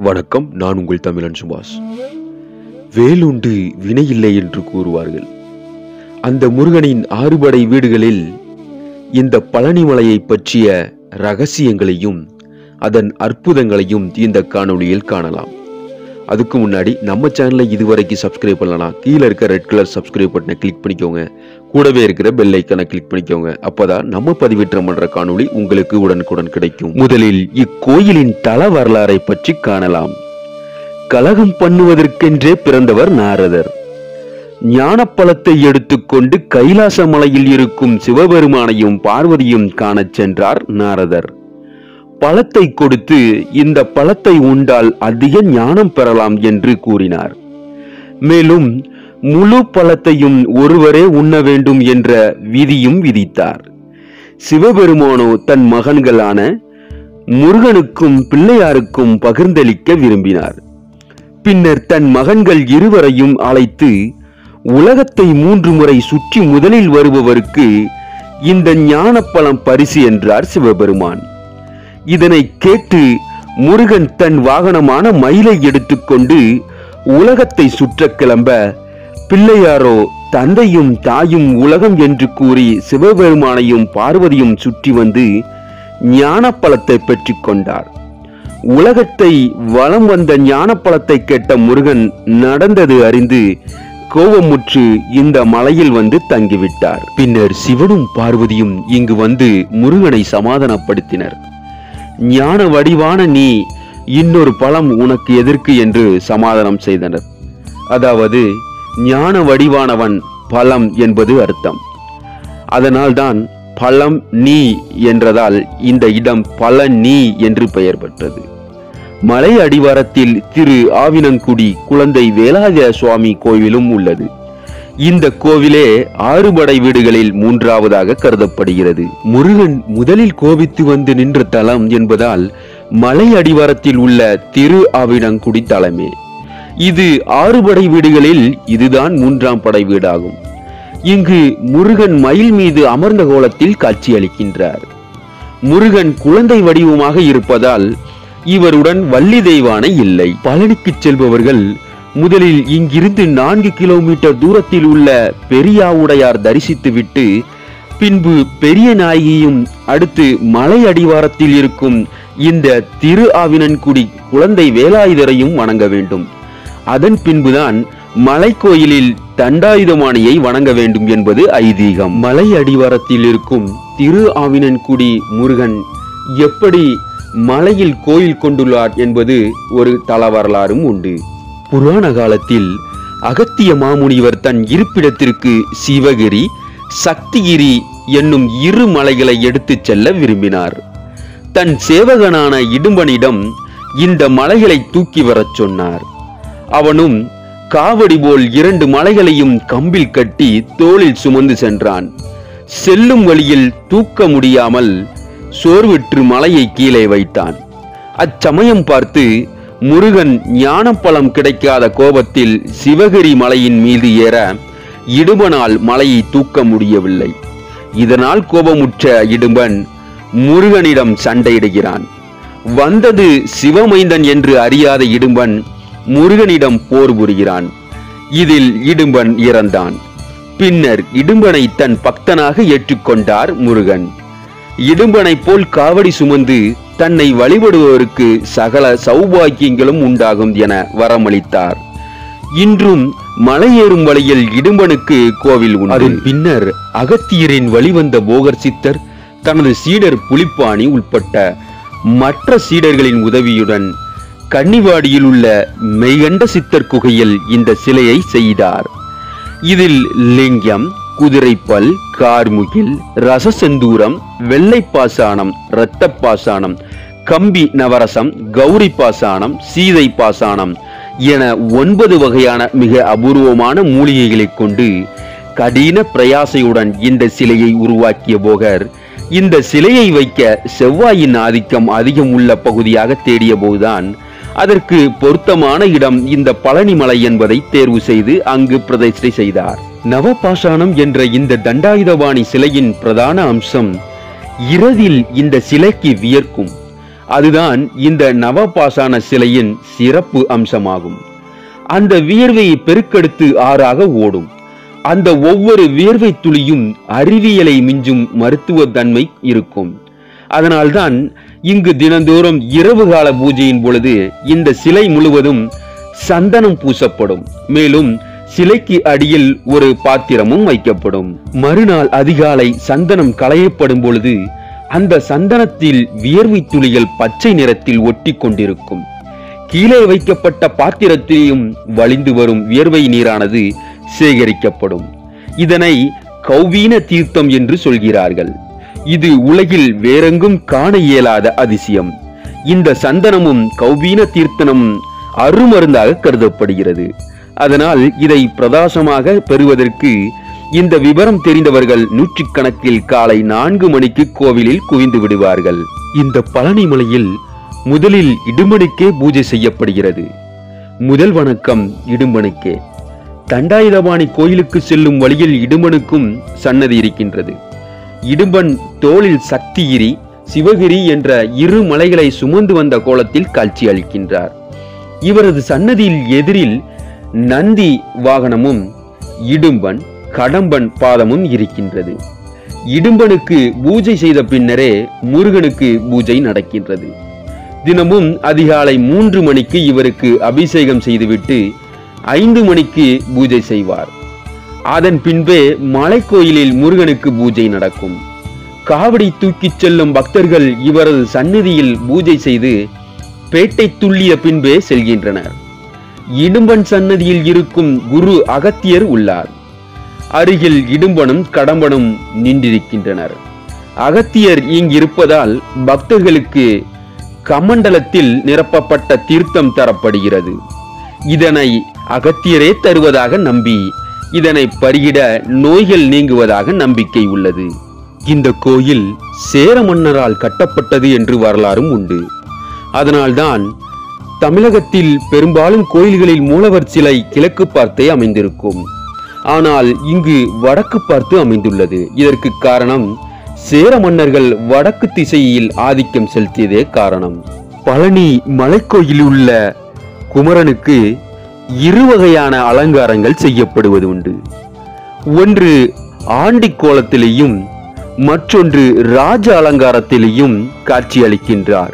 வணக்கம் நான் உங்கள் தமிழன் சுபாஷ் வேலுண்டு வினையில்லை என்று கூறுவார்கள் அந்த முருகனின் ஆறுபடை வீடுகளில் இந்த பழனிமலையை பற்றிய ரகசியங்களையும் அதன் அற்புதங்களையும் இந்த காணொளியில் காணலாம் அதுக்கு முன்னாடி நம்ம சேனலை இதுவரைக்கும் சப்ஸ்கிரைப் பண்ணலாம் கீழே இருக்க ரெட் கலர் சப்ஸ்கிரைப் பட்டனை கிளிக் பண்ணிக்கோங்க கூடவே இருக்கிற பெல் ஐக்கனை கிளிக் பண்ணிக்கோங்க அப்பதான் நம்ம பதிவேற்றம் பண்ற காணொளி உங்களுக்கு உடனுக்குடன் கிடைக்கும் முதலில் இக்கோயிலின் தல வரலாறை பற்றி காணலாம் கலகம் பண்ணுவதற்கென்றே பிறந்தவர் நாரதர் ஞானப்பழத்தை எடுத்துக்கொண்டு கைலாச மலையில் இருக்கும் சிவபெருமானையும் பார்வதியும் காணச் சென்றார் நாரதர் பழத்தை கொடுத்து இந்த பழத்தை உண்டால் அதிக ஞானம் பெறலாம் என்று கூறினார் மேலும் முழு பழத்தையும் ஒருவரே உண்ண வேண்டும் என்ற விதியும் விதித்தார் சிவபெருமானோ தன் மகன்களான முருகனுக்கும் பிள்ளையாருக்கும் பகிர்ந்தளிக்க விரும்பினார் பின்னர் தன் மகன்கள் இருவரையும் அழைத்து உலகத்தை மூன்று முறை சுற்றி முதலில் வருபவருக்கு இந்த ஞானப்பழம் பரிசு என்றார் சிவபெருமான் இதனை கேட்டு முருகன் தன் வாகனமான மயிலை எடுத்துக்கொண்டு உலகத்தை சுற்ற கிளம்ப பிள்ளையாரோ தந்தையும் தாயும் உலகம் என்று கூறி சிவபெருமானையும் பார்வதியும் சுற்றி வந்து ஞானப்பழத்தை பெற்றுக் கொண்டார் உலகத்தை வலம் வந்த ஞானப்பழத்தை கேட்ட முருகன் நடந்தது அறிந்து கோபமுற்று இந்த மலையில் வந்து தங்கிவிட்டார் பின்னர் சிவனும் பார்வதியும் இங்கு வந்து முருகனை சமாதானப்படுத்தினர் ஞான வடிவான நீ இன்னொரு பழம் உனக்கு எதற்கு என்று சமாதானம் செய்தனர் அதாவது ஞான வடிவானவன் பழம் என்பது அர்த்தம் அதனால்தான் பழம் நீ என்றதால் இந்த இடம் பழ நீ என்று பெயர் பெற்றது மலை அடிவாரத்தில் திரு ஆவினங்குடி குழந்தை வேலாயுத சுவாமி கோவிலும் உள்ளது இந்த கோவிலே ஆறுபடை வீடுகளில் மூன்றாவதாக கருதப்படுகிறது முருகன் முதலில் கோபித்து வந்து நின்ற தலம் என்பதால் மலை அடிவாரத்தில் உள்ள திரு ஆவினங்குடி தலமே இது ஆறுபடை வீடுகளில் இதுதான் மூன்றாம் படை வீடாகும் இங்கு முருகன் மயில் மீது அமர்ந்த கோலத்தில் காட்சியளிக்கின்றார் முருகன் குழந்தை வடிவமாக இருப்பதால் இவருடன் வள்ளி தெய்வானை இல்லை பழனிக்கு செல்பவர்கள் முதலில் இங்கிருந்து நான்கு கிலோமீட்டர் தூரத்தில் உள்ள பெரியாவுடையார் தரிசித்துவிட்டு பின்பு பெரிய நாயகியும் அடுத்து மலை அடிவாரத்தில் இருக்கும் இந்த திரு ஆவினன்குடி குழந்தை வேலாயுதரையும் வணங்க வேண்டும் அதன் பின்புதான் மலை கோயிலில் தண்டாயுதமானியை வணங்க வேண்டும் என்பது ஐதீகம் மலை அடிவாரத்தில் இருக்கும் திரு ஆவினன்குடி முருகன் எப்படி மலையில் கோயில் கொண்டுள்ளார் என்பது ஒரு தல வரலாறும் உண்டு புராண காலத்தில் அகத்திய மாமுனிவர் தன் இருப்பிடத்திற்கு சிவகிரி சக்திகிரி என்னும் இரு மலைகளை எடுத்துச் செல்ல விரும்பினார் தன் சேவகனான இடும்பனிடம் இந்த மலைகளை தூக்கி வரச் சொன்னார் அவனும் காவடி போல் இரண்டு மலைகளையும் கம்பில் கட்டி தோளில் சுமந்து சென்றான் செல்லும் வழியில் தூக்க முடியாமல் சோர்விற்று மலையை கீழே வைத்தான் அச்சமயம் பார்த்து முருகன் ஞானப்பழம் கிடைக்காத கோபத்தில் சிவகிரி மலையின் மீது ஏற இடும்பனால் மலையை தூக்க முடியவில்லை இதனால் கோபமுற்ற இடும்பன் முருகனிடம் சண்டையிடுகிறான் வந்தது சிவமைந்தன் என்று அறியாத இடும்பன் முருகனிடம் போர் புரிகிறான் இதில் இடும்பன் இறந்தான் பின்னர் இடும்பனை தன் பக்தனாக ஏற்றுக்கொண்டார் முருகன் இடும்பனைப் போல் காவடி சுமந்து தன்னை வழிபடுவோருக்கு சகல சௌபாக்கியங்களும் உண்டாகும் என வரமளித்தார் இன்றும் மலையேறும் வழியில் இடும்பனுக்கு கோவில் உண்டு அதன் பின்னர் அகத்தியரின் வழிவந்த போகர் சித்தர் தனது சீடர் புலிப்பாணி உட்பட்ட மற்ற சீடர்களின் உதவியுடன் கன்னிவாடியில் உள்ள மெய்கண்ட சித்தர் குகையில் இந்த சிலையை செய்தார் இதில் லிங்கம் குதிரைப்பல் கார்முகில் ரசசெந்தூரம் வெள்ளை பாசானம் இரத்த பாசானம் கம்பி நவரசம் கௌரி பாசானம் சீதை பாசானம் என ஒன்பது வகையான மிக அபூர்வமான மூலிகைகளைக் கொண்டு கடின பிரயாசையுடன் இந்த சிலையை உருவாக்கிய போகர் இந்த சிலையை வைக்க செவ்வாயின் ஆதிக்கம் அதிகம் உள்ள பகுதியாக தேடிய போதுதான் அதற்கு பொருத்தமான இடம் இந்த பழனிமலை என்பதை தேர்வு செய்து அங்கு பிரதிஷ்டை செய்தார் நவபாஷாணம் என்ற இந்த தண்டாயுதபாணி சிலையின் பிரதான அம்சம் இரவில் இந்த சிலைக்கு வியர்க்கும் அதுதான் இந்த நவபாசான சிலையின் சிறப்பு அம்சமாகும் அந்த வியர்வையை பெருக்கெடுத்து ஆறாக ஓடும் அந்த ஒவ்வொரு வியர்வை துளியும் அறிவியலை மிஞ்சும் மருத்துவ தன்மை இருக்கும் அதனால்தான் இங்கு தினந்தோறும் இரவு கால பூஜையின் பொழுது இந்த சிலை முழுவதும் சந்தனம் பூசப்படும் மேலும் சிலைக்கு அடியில் ஒரு பாத்திரமும் வைக்கப்படும் மறுநாள் அதிகாலை சந்தனம் களையப்படும் பொழுது அந்த சந்தனத்தில் வியர்வை துளிகள் பச்சை நிறத்தில் ஒட்டி கொண்டிருக்கும் கீழே வைக்கப்பட்ட பாத்திரத்திலும் வழிந்து வரும் வியர்வை நீரானது சேகரிக்கப்படும் இதனை கௌவீன தீர்த்தம் என்று சொல்கிறார்கள் இது உலகில் வேறெங்கும் காண இயலாத அதிசயம் இந்த சந்தனமும் கௌவீன தீர்த்தனமும் அருமருந்தாக கருதப்படுகிறது அதனால் இதை பிரதாசமாக பெறுவதற்கு இந்த விவரம் தெரிந்தவர்கள் நூற்றுக்கணக்கில் காலை நான்கு மணிக்கு கோவிலில் குவிந்து விடுவார்கள் இந்த பழனி மலையில் முதலில் இடும்பனுக்கே பூஜை செய்யப்படுகிறது முதல் வணக்கம் இடும்பனுக்கே தண்டாயுதபாணி கோயிலுக்கு செல்லும் வழியில் இடும்பனுக்கும் சன்னதி இருக்கின்றது இடும்பன் தோளில் சக்திகிரி சிவகிரி என்ற இரு மலைகளை சுமந்து வந்த கோலத்தில் காட்சி அளிக்கின்றார் இவரது சன்னதியில் எதிரில் நந்தி வாகனமும் இடும்பன் கடம்பன் பாதமும் இருக்கின்றது இடும்பனுக்கு பூஜை செய்த பின்னரே முருகனுக்கு பூஜை நடக்கின்றது தினமும் அதிகாலை மூன்று மணிக்கு இவருக்கு அபிஷேகம் செய்துவிட்டு ஐந்து மணிக்கு பூஜை செய்வார் அதன் பின்பே மலைக்கோயிலில் முருகனுக்கு பூஜை நடக்கும் காவடி தூக்கிச் செல்லும் பக்தர்கள் இவரது சந்நிதியில் பூஜை செய்து பேட்டை துள்ளிய பின்பே செல்கின்றனர் இடும்பன் சன்னதியில் இருக்கும் குரு அகத்தியர் உள்ளார் அருகில் இடும்பனும் கடம்பனும் நின்றிருக்கின்றனர் அகத்தியர் இங்கிருப்பதால் பக்தர்களுக்கு கமண்டலத்தில் நிரப்பப்பட்ட தீர்த்தம் தரப்படுகிறது இதனை அகத்தியரே தருவதாக நம்பி இதனை பருகிட நோய்கள் நீங்குவதாக நம்பிக்கை உள்ளது இந்த கோயில் சேர மன்னரால் கட்டப்பட்டது என்று வரலாறும் உண்டு அதனால்தான் தமிழகத்தில் பெரும்பாலும் கோயில்களில் மூலவர் சிலை கிழக்கு பார்த்தே அமைந்திருக்கும் ஆனால் இங்கு வடக்கு பார்த்து அமைந்துள்ளது இதற்கு காரணம் சேர மன்னர்கள் வடக்கு திசையில் ஆதிக்கம் செலுத்தியதே காரணம் பழனி மலைக்கோயிலில் உள்ள குமரனுக்கு இரு வகையான அலங்காரங்கள் செய்யப்படுவது உண்டு ஒன்று ஆண்டி கோலத்திலேயும் மற்றொன்று ராஜ அலங்காரத்திலேயும் காட்சியளிக்கின்றார்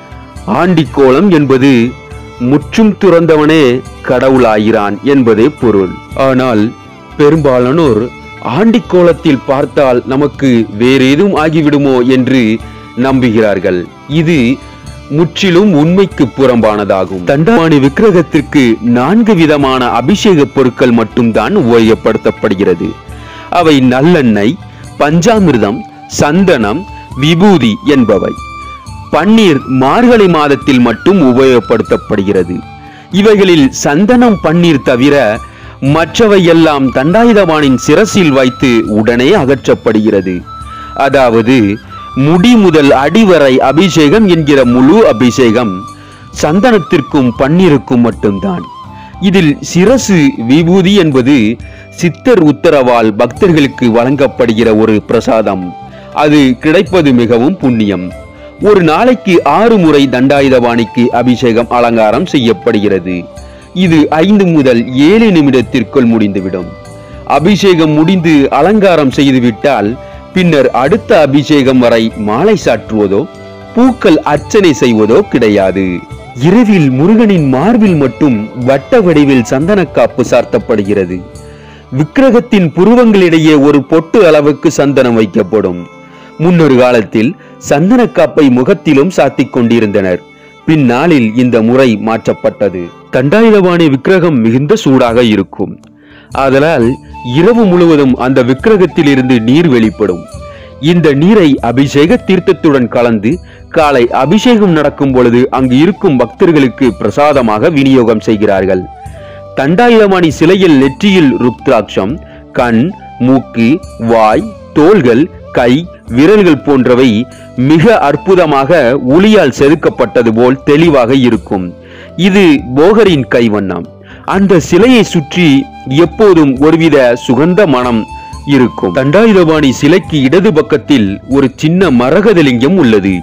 ஆண்டி கோலம் என்பது முற்றும் துறந்தவனே கடவுளாகிறான் என்பதே பொருள் ஆனால் பெரும்பாலானோர் ஆண்டி கோலத்தில் பார்த்தால் நமக்கு வேறேதும் ஆகிவிடுமோ என்று நம்புகிறார்கள் இது முற்றிலும் உண்மைக்கு புறம்பானதாகும் தண்டாணி விக்கிரகத்திற்கு நான்கு விதமான அபிஷேக பொருட்கள் மட்டும்தான் உபயோகப்படுத்தப்படுகிறது அவை நல்லெண்ணெய் பஞ்சாமிர்தம் சந்தனம் விபூதி என்பவை பன்னீர் மார்கழி மாதத்தில் மட்டும் உபயோகப்படுத்தப்படுகிறது இவைகளில் சந்தனம் பன்னீர் தவிர மற்றவை எல்லாம் தண்டாயுதபாணின் சிரசில் வைத்து உடனே அகற்றப்படுகிறது அதாவது முடி முதல் அடிவரை அபிஷேகம் என்கிற முழு அபிஷேகம் சந்தனத்திற்கும் பன்னீருக்கும் மட்டும்தான் இதில் சிரசு விபூதி என்பது சித்தர் உத்தரவால் பக்தர்களுக்கு வழங்கப்படுகிற ஒரு பிரசாதம் அது கிடைப்பது மிகவும் புண்ணியம் ஒரு நாளைக்கு ஆறு முறை தண்டாயுதபாணிக்கு அபிஷேகம் அலங்காரம் செய்யப்படுகிறது இது ஐந்து முதல் ஏழு நிமிடத்திற்குள் முடிந்துவிடும் அபிஷேகம் முடிந்து அலங்காரம் செய்துவிட்டால் பின்னர் அடுத்த அபிஷேகம் வரை மாலை சாற்றுவதோ பூக்கள் அர்ச்சனை செய்வதோ கிடையாது இரவில் முருகனின் மார்பில் மட்டும் வட்ட வடிவில் சந்தனக்காப்பு சார்த்தப்படுகிறது விக்கிரகத்தின் புருவங்களிடையே ஒரு பொட்டு அளவுக்கு சந்தனம் வைக்கப்படும் முன்னொரு காலத்தில் சந்தனக்காப்பை முகத்திலும் சாத்திக் கொண்டிருந்தனர் பின்னாளில் இந்த முறை மாற்றப்பட்டது தண்டாயுதபாணி விக்கிரகம் மிகுந்த சூடாக இருக்கும் ஆதலால் இரவு முழுவதும் அந்த விக்கிரகத்தில் இருந்து நீர் வெளிப்படும் இந்த நீரை அபிஷேக தீர்த்தத்துடன் கலந்து காலை அபிஷேகம் நடக்கும் பொழுது அங்கு இருக்கும் பக்தர்களுக்கு பிரசாதமாக விநியோகம் செய்கிறார்கள் தண்டாயுதபாணி சிலையில் நெற்றியில் ருத்ராட்சம் கண் மூக்கு வாய் தோள்கள் கை விரல்கள் போன்றவை மிக அற்புதமாக ஒளியால் செதுக்கப்பட்டது போல் தெளிவாக இருக்கும் இது போகரின் கைவண்ணம் அந்த சிலையை சுற்றி எப்போதும் ஒருவித சுகந்த மனம் இருக்கும் தண்டாயுதபாணி சிலைக்கு இடது பக்கத்தில் ஒரு சின்ன மரகதலிங்கம் உள்ளது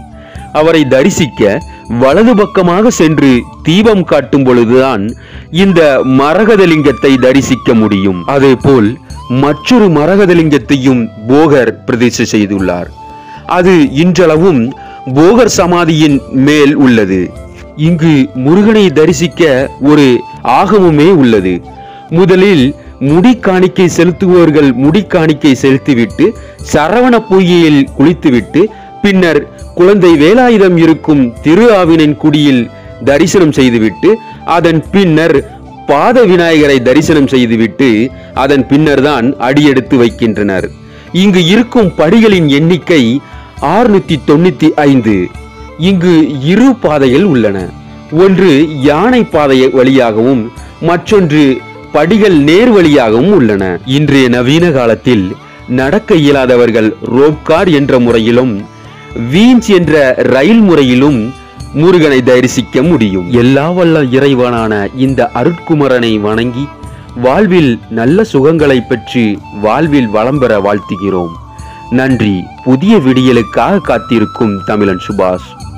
அவரை தரிசிக்க வலது பக்கமாக சென்று தீபம் காட்டும் பொழுதுதான் இந்த மரகதலிங்கத்தை தரிசிக்க முடியும் அதேபோல் மற்றொரு மரகதலிங்கத்தையும் போகர் பிரதிஷ்டை செய்துள்ளார் அது இன்றளவும் போகர் சமாதியின் மேல் உள்ளது இங்கு முருகனை தரிசிக்க ஒரு ஆகமுமே உள்ளது முதலில் முடி காணிக்கை செலுத்துபவர்கள் முடி காணிக்கை செலுத்திவிட்டு சரவண பொய்கையில் குளித்துவிட்டு பின்னர் குழந்தை வேலாயுதம் இருக்கும் திரு ஆவினின் குடியில் தரிசனம் செய்துவிட்டு அதன் பின்னர் பாத விநாயகரை தரிசனம் செய்துவிட்டு அதன் பின்னர் தான் அடியெடுத்து வைக்கின்றனர் இங்கு இருக்கும் படிகளின் எண்ணிக்கை ஆறுநூத்தி தொண்ணூத்தி ஐந்து இங்கு இரு பாதைகள் உள்ளன ஒன்று யானை பாதை வழியாகவும் மற்றொன்று படிகள் நேர் வழியாகவும் உள்ளன இன்றைய நவீன காலத்தில் நடக்க இயலாதவர்கள் ரோப்கார் என்ற முறையிலும் வீன்ஸ் என்ற ரயில் முறையிலும் முருகனை தரிசிக்க முடியும் எல்லா வல்ல இறைவனான இந்த அருட்குமரனை வணங்கி வாழ்வில் நல்ல சுகங்களை பெற்று வாழ்வில் வளம் பெற வாழ்த்துகிறோம் நன்றி புதிய விடியலுக்காக காத்திருக்கும் தமிழன் சுபாஷ்